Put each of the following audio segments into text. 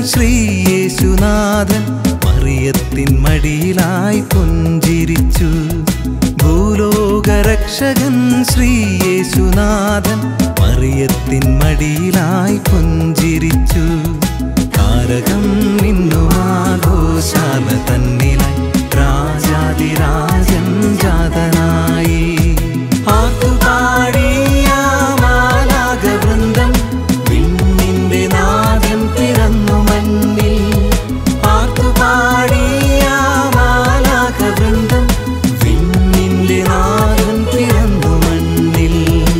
ശ്രീയേശുനാഥൻ മറിയത്തിൻ മടിയിലായി പുഞ്ചിരിച്ചു ഭൂലോകരക്ഷകൻ ശ്രീയേശുനാഥൻ മറിയത്തിൻ മടിയിലായി പുഞ്ചിരിച്ചു താരകം മിന്നുമാഘോഷാല തന്നിലായി രാജാതിരാജൻ ജാതനായി ആർത്തുപാടിയ മാലാകവൃന്ദം വിണ്ണിന്റെ നാദം പിറന്നു മണ്ണിൽ ആർത്തുപാടിയ മാലാകവൃന്ദം വിണ്ണിന്റെ നാദം പിറന്നു മണ്ണിൽ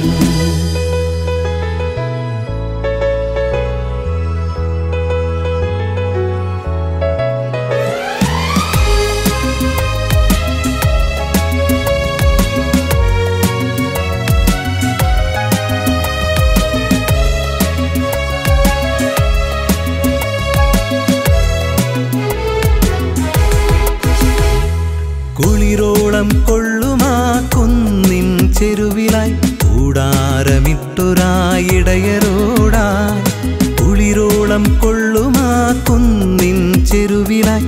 കുളിരോളം കൊള്ളുമാ കുന്നിൻ ചെരുവിലായി കൂടാരമിട്ടൊരായിടയരോടായി കുളിരോളം കൊള്ളുമാ കുന്നിൻ ചെരുവിലായി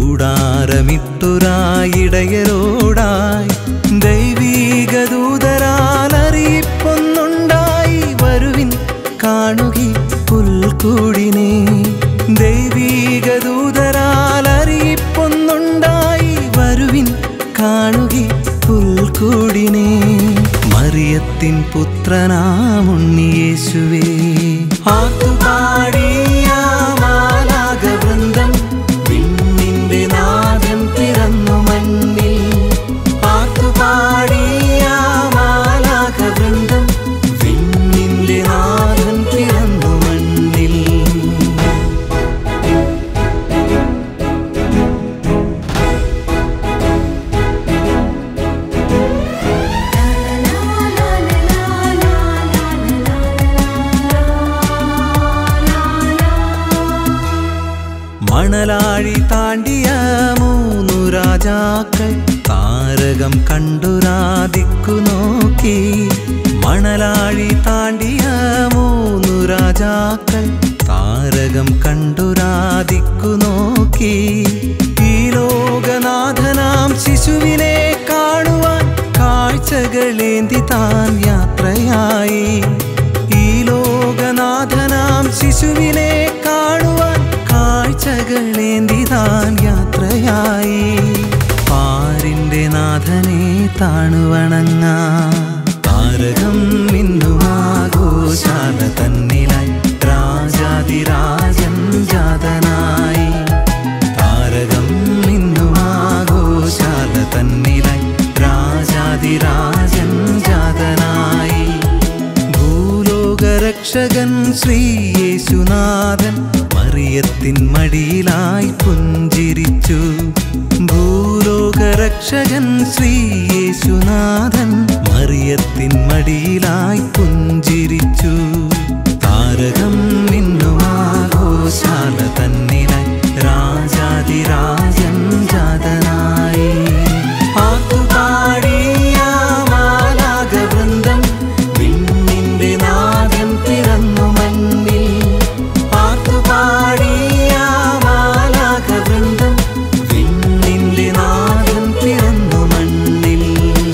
കൂടാരമിട്ടൊരായിടയരോടായി ദൈവീക ദൂതരാൽ അറിയിപ്പൊന്നുണ്ടായി വരുവിൻ കാണുകി പുൽക്കൂടിനെ ദൈവീക ദൂതരാൽ അറിയിപ്പൊന്നുണ്ടായി വരുവിൻ കാണുകി പുൽക്കൂടിനെ മറിയത്തിൻ പുത്രനാമുണ്ണിയേശുവേ ആത്തുപാടിയ മാലാകവൃന്ദം വിണ്ണിന്റെ നാദം പിറന്നു മണ്ണിൽ ആത്തുപാടിയ മാലാകവൃന്ദം വിണ്ണിന്റെ നാദം പിറന്നു മണ്ണിൽ മണലാഴി താണ്ടിയ മൂന്നു രാജാക്കൾ താരകം കണ്ടുരാദിക്കു നോക്കി മണലാഴി താണ്ടിയ മൂന്നു രാജാക്കൾ താരകം കണ്ടുരാദിക്കു നോക്കി ഈ ലോകനാഥനാം ശിശുവിനെ കാണുവാൻ കാഴ്ചകളേന്തി താൻ യാത്രയായി ഈ ലോകനാഥനാം ശിശുവിനെ കാണുവാൻ കാഴ്ചകളേന്തി താൻ യാത്രയായി പാരിന്റെ നാഥനെ താണുവണങ്ങ താരകം മിന്നുമാഘോഷാല തന്നിലായി രാജാതിരാജൻ ജാതനായി താരകം മിന്നുമാഘോഷാല തന്നിലായി രാജാതിരാജൻ ജാതനായി ഭൂലോകരക്ഷകൻ ശ്രീയേശുനാഥൻ മറിയത്തിൻ മടിയിലായി പുഞ്ചിരിച്ചു ഭൂലോകരക്ഷകൻ ശ്രീയേശുനാഥൻ മറിയത്തിൻ മടിയിലായി പുഞ്ചിരിച്ചു താരകം മിന്നുമാഘോഷാല തന്നിലായി രാജാതിരാജൻ ജാതനായി ആത്തുപാടിയ മാലാകവൃന്ദം വിണ്ണിന്റെ നാദം പിറന്നു മണ്ണിൽ ആത്തുപാടിയ മാലാകവൃന്ദം വിണ്ണിന്റെ നാദം പിറന്നു മണ്ണിൽ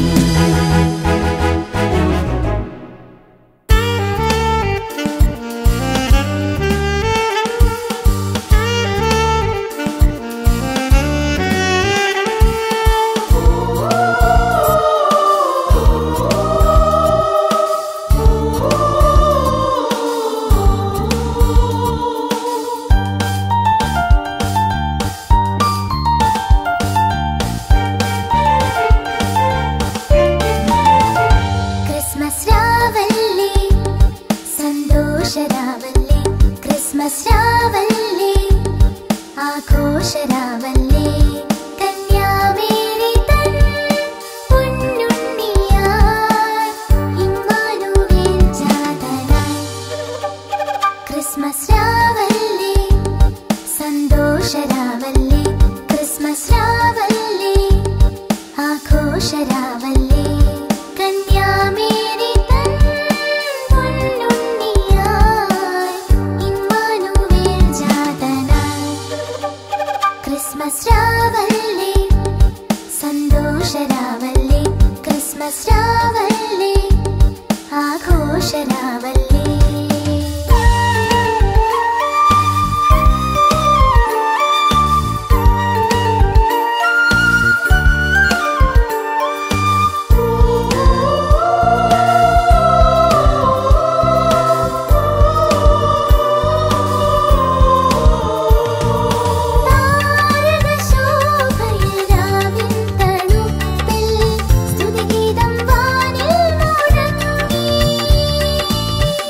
ക്രിസ്മസ് രാവല്ലേ സന്തോഷരാവല്ലേ ക്രിസ്മസ് രാവല്ലേ ആഘോഷരാവല്ലേ കന്യാമേരി തൻ പൊന്നുണ്ണിയായി ഇമ്മാനുവേൽ ജാതനായി ക്രിസ്മസ് രാവല്ലേ സന്തോഷരാവല്ലേ ക്രിസ്മസ് രാവല്ലേ ആഘോഷരാവല്ലേ കന്യാമേരി തൻ പൊന്നുണ്ണിയായി ഇമ്മാനുവേൽ ജാതനായി സന്തോഷരാവല്ലേ താരകശോഭയിൽ രാവിൻ തണുപ്പിൽ സ്തുതിഗീതം വാനിൽ മുഴങ്ങി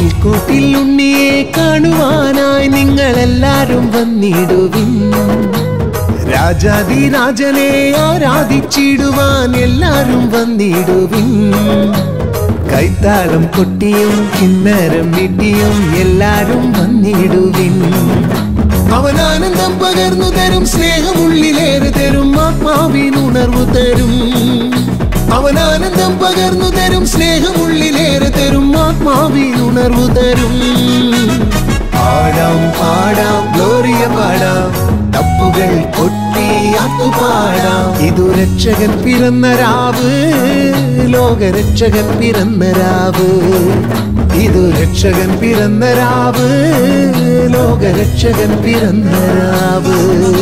പുൽക്കൂട്ടിൽ ഉണ്ണിയെ കാണുവാനായി നിങ്ങളെല്ലാരും വന്നിടുവിൻ രാജാതിരാജനെ ആരാധിച്ചിടുവാൻ എല്ലാരും വന്നിടുവിൻ കൈത്താളം കൊട്ടിയും കിന്നരം മിട്ടിയും എല്ലാരും വന്നിടുവിൻ അവൻ ആനന്ദം പകർന്നു തരും സ്നേഹമുള്ളിലേറെ തരും ആത്മാവിനുണർവ് തരും അവൻ ആനന്ദം പകർന്നു തരും സ്നേഹമുള്ളിലേറെ തരും ആത്മാവിനുണർവ് തരും പാടാം പാടാം ഗ്ലോറിയ പാടാം തപ്പുകൾ കൊട്ടി ആത്തുപാടാം ഇതു രക്ഷകൻ പിറന്ന രാവ് ലോകരക്ഷകൻ പിറന്ന രാവ് ഇതു രക്ഷകൻ പിറന്ന രാവ് ലോകരക്ഷകൻ പിറന്ന രാവ്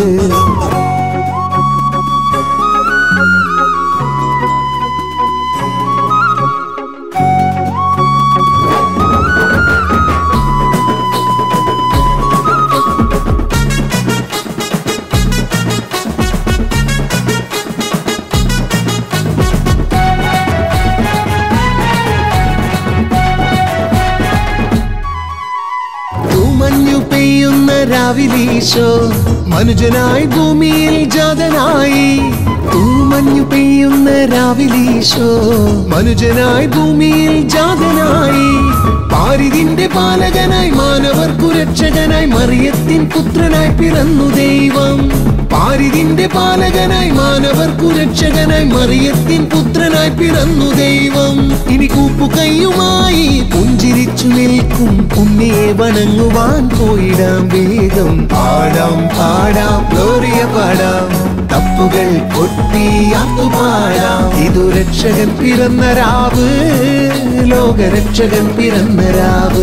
തൂമഞ്ഞു പെയ്യുന്ന രാവിലീശോ മനുജനായി ഭൂമിയിൽ ജാതനായി തൂമഞ്ഞു പെയ്യുന്ന രാവിലീശോ മനുജനായി ഭൂമിയിൽ ജാതനായി പാരിതിന്റെ പാലകനായി മാനവർക്കു രക്ഷകനായി മറിയത്തിൻ പുത്രനായി പിറന്നു ദൈവം പാരിതിന്റെ പാലകനായി മാനവർക്കു രക്ഷകനായി മറിയത്തിൻ പുത്രനായി പിറന്നു ദൈവം ഇനി കൂപ്പു കൈയുമായി പുഞ്ചിരിച്ചു നിൽക്കും ഉണ്ണിയെ വണങ്ങുവാൻ പോയിടാം വേഗം പാടാം പാടാം ഗ്ലോറിയ പാടാം തപ്പുകൾ കൊട്ടി പാടാം ഇതു രക്ഷകൻ പിറന്ന രാവ് ലോകരക്ഷകൻ പിറന്ന രാവ്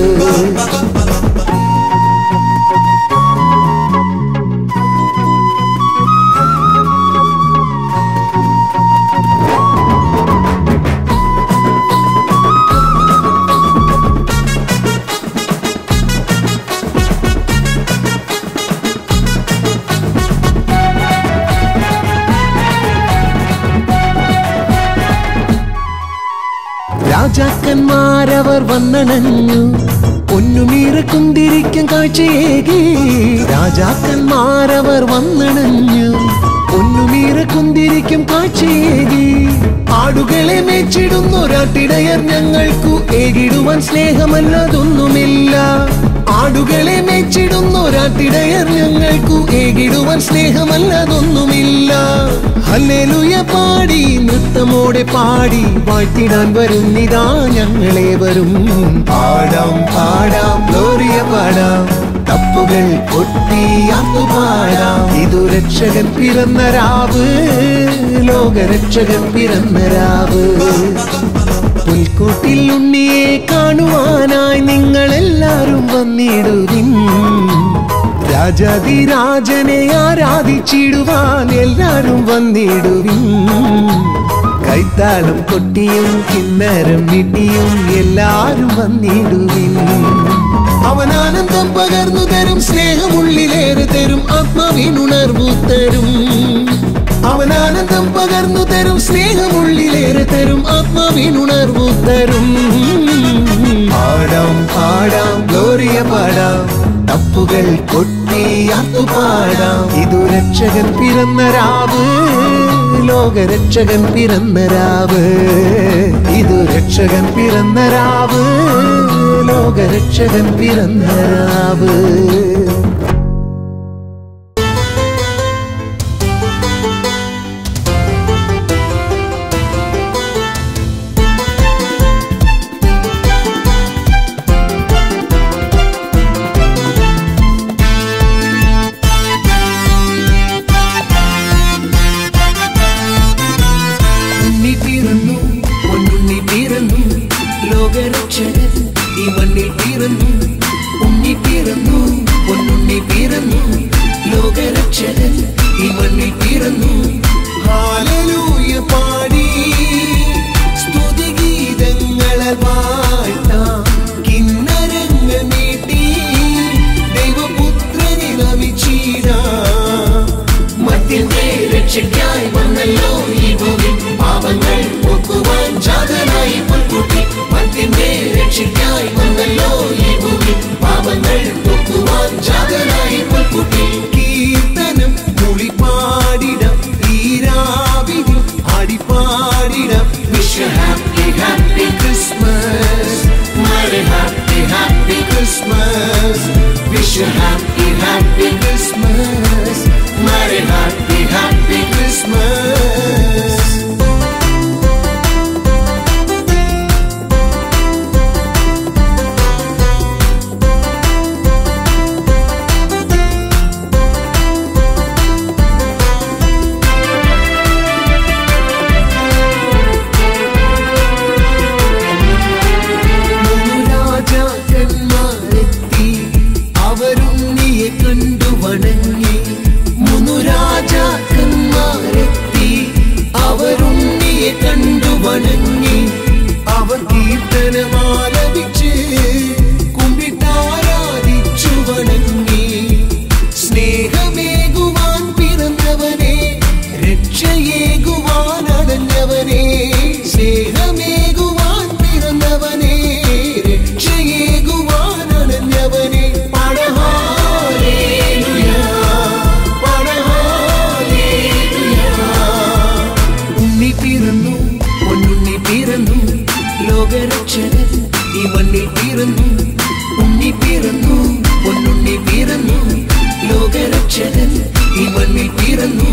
രാജാക്കന്മാരവർ വന്നണഞ്ഞു പൊന്നുമീറ കുന്തിരിക്കും കാഴ്ചയേകി രാജാക്കന്മാരവർ വന്നണഞ്ഞു പൊന്നുമീറ കുന്തിരിക്കും കാഴ്ചയേകി ആടുകളെ മേച്ചിടുന്നൊരാട്ടിടയർ ഞങ്ങൾക്കു ഏകിടുവാൻ സ്നേഹമല്ലതൊന്നുമില്ല ആടുകളെ മേച്ചിടുന്നൊരാട്ടിടയർ ഞങ്ങൾക്കു ഏകിടുവാൻ സ്നേഹമല്ലതൊന്നുമില്ല ഹല്ലേലൂയ പാടി നൃത്തമോടെ പാടി വാഴ്ത്തിടാൻ വരുന്നിതാ ഞങ്ങളെ വരും പാടാം പാടാം ഗ്ലോറിയ പാടാം തപ്പുകൾ കൊട്ടി പാടാം ഇതു രക്ഷകൻ പിറന്ന രാവ് ലോകരക്ഷകൻ പിറന്ന രാവ് പുൽക്കൂട്ടിൽ ഉണ്ണിയെ കാണുവാനായി നിങ്ങളെല്ലാരും വന്നിടുവിൻ രാജാതിരാജനെ ആരാധിച്ചിടുവാൻ എല്ലാരും വന്നിടുവിൻ കൈത്താളം കൊട്ടിയും കിന്നരം മിട്ടിയും എല്ലാരും വന്നിടുവിൻ അവൻ ആനന്ദം പകർന്നു തരും സ്നേഹമുള്ളിലേറെ തരും ആത്മാവിനുണർവു തരും അവൻ ആനന്ദം പകർന്നു തരും സ്നേഹമുള്ളിലേറെ തരും ആത്മാവിനുണർവു തരും പാടാം പാടാം ഗ്ലോറിയ പാടാം തപ്പുകൾ കൊട്ടി പാടാം ഇതു രക്ഷകൻ പിറന്ന രാവ് ലോകരക്ഷകൻ പിറന്ന രാവ് ഇതു രക്ഷകൻ പിറന്ന രാവ് ലോകരക്ഷകൻ പിറന്ന രാവ് ഉണ്ണി പിറന്നു പൊന്നുണ്ണി പിറന്നു ലോകരക്ഷകൻ ഈ മണ്ണിൽ പിറന്നു ഉണ്ണി പിറന്നു പൊന്നുണ്ണി പിറന്നു ലോകരക്ഷകൻ ഈ മണ്ണിൽ പിറന്നു ഹാലലൂയ പാടി സ്തുതിഗീതങ്ങളെ വാഴ്ത്താം കിന്നരങ്ങൾ നീട്ടി ദൈവപുത്രനെ നമിച്ചീടാം മധ്യത്തെ രക്ഷയ്ക്കായി വന്നല്ലോ ഈ ഭൂമി പാപങ്ങൾ ഒക്കുവാൻ ജാതനായി പുൽക്കുട്ടി മധ്യന്റെ രക്ഷയ്ക്കായി വന്നല്ലോ ഭൂമി പാപങ്ങൾ പൊക്കുവാൻ ജാതനായി പുൽക്കുട്ടി കീർത്തനം മുളിപ്പാടിടം ഈരാവിധി ആടിപ്പാടിടം wish happy happy Christmas Merry happy happy Christmas Wish you happy happy Christmas Merry happy happy Christmas മുനുരാജാക്കന്മാരെത്തി അവരുണ്ണിയെ കണ്ടു വണങ്ങി മുനുരാജാക്കന്മാരെത്തി അവരുണ്ണിയെ കണ്ടു വണങ്ങി അവർ കീർത്തനമാലപിച്ച് കുമ്പിട്ടാരാധിച്ചു വണങ്ങി സ്നേഹമേകുവാൻ പിറന്നവനെ രക്ഷയേകുവാൻ അടഞ്ഞവനെ സ്നേഹമേകുവാൻ പിറന്നവനെ രക്ഷയേകുവാൻ അടഞ്ഞവനെ പടഹാലേലുയ പടഹാലേലുയ ഉണ്ണി പിറന്നു പൊന്നുണ്ണി പിറന്നു ലോകരക്ഷകൻ ഈ മണ്ണിൽ പിറന്നു ഉണ്ണി പിറന്നു പൊന്നുണ്ണി പിറന്നു ലോകരക്ഷകൻ ഈ മണ്ണിൽ പിറന്നു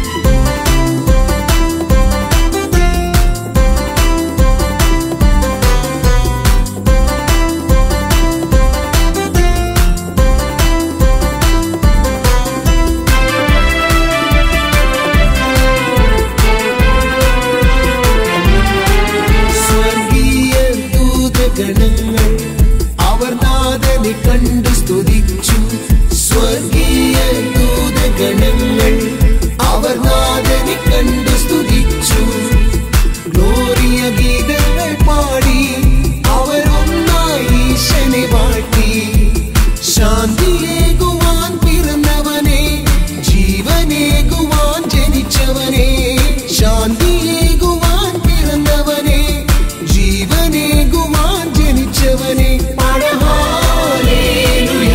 സ്വർഗീയ ദൂതഗണങ്ങൾ അവർ നാഥനെ കണ്ടു സ്തുതിച്ചു സ്വർഗീയ ദൂതഗണങ്ങൾ അവർ നാഥനെ കണ്ടു സ്തുതിച്ചു ഗ്ലോറിയ ഗീതങ്ങൾ പാടി അവരൊന്നായി ഈശനെ വാഴ്ത്തി ശാന്തിയേകുവാൻ പിറന്നവനെ ജീവനേകുവാൻ ജനിച്ചവനെ ശാന്തിയേകുവാൻ പിറന്നവനെ ജീവനേകുവാൻ ജനിച്ചവനെ പടഹാലേലുയ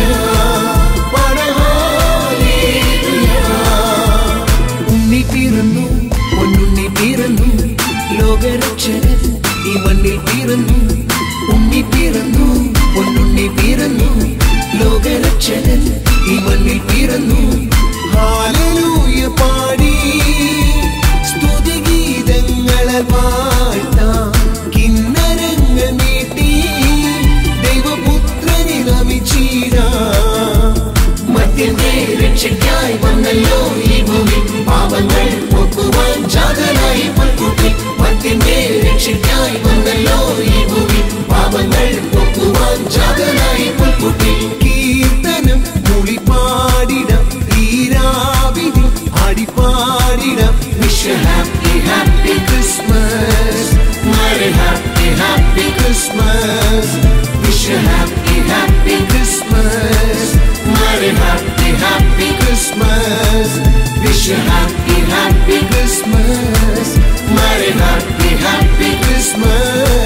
പടഹാലേലുയ ഉണ്ണി പിറന്നു പൊന്നുണ്ണി പിറന്നു ലോകരക്ഷകൻ ഈ മണ്ണിൽ പിറന്നു ഉണ്ണി പിറന്നു പൊന്നുണ്ണി പിറന്നു ലോകരക്ഷകൻ ഈ മണ്ണിൽ പിറന്നു ഹാലലൂയ പാടി സ്തുതിഗീതങ്ങളെ വാഴ്ത്താം കിന്നരങ്ങൾ നീട്ടി ദൈവപുത്രനെ നമിച്ചീടാം മധ്യന്റെ രക്ഷയ്ക്കായി വന്നല്ലോ ഈ ഭൂമി പാപങ്ങൾ പൊക്കുവാൻ ജാതനായി പുൽക്കുട്ടി മധ്യന്റെ രക്ഷയ്ക്കായി വന്നല്ലോ ഈ ഭൂമി പാപങ്ങൾ പൊക്കുവാൻ ജാതനായി പുൽക്കുട്ടി കീർത്തനം മുളിപ്പാടിടം ഈരാവിധി ആടിപ്പാടിടം wish happy happy Christmas Merry happy happy Christmas Wish you happy happy Christmas Merry happy happy Christmas Wish you happy happy Christmas Merry happy happy Christmas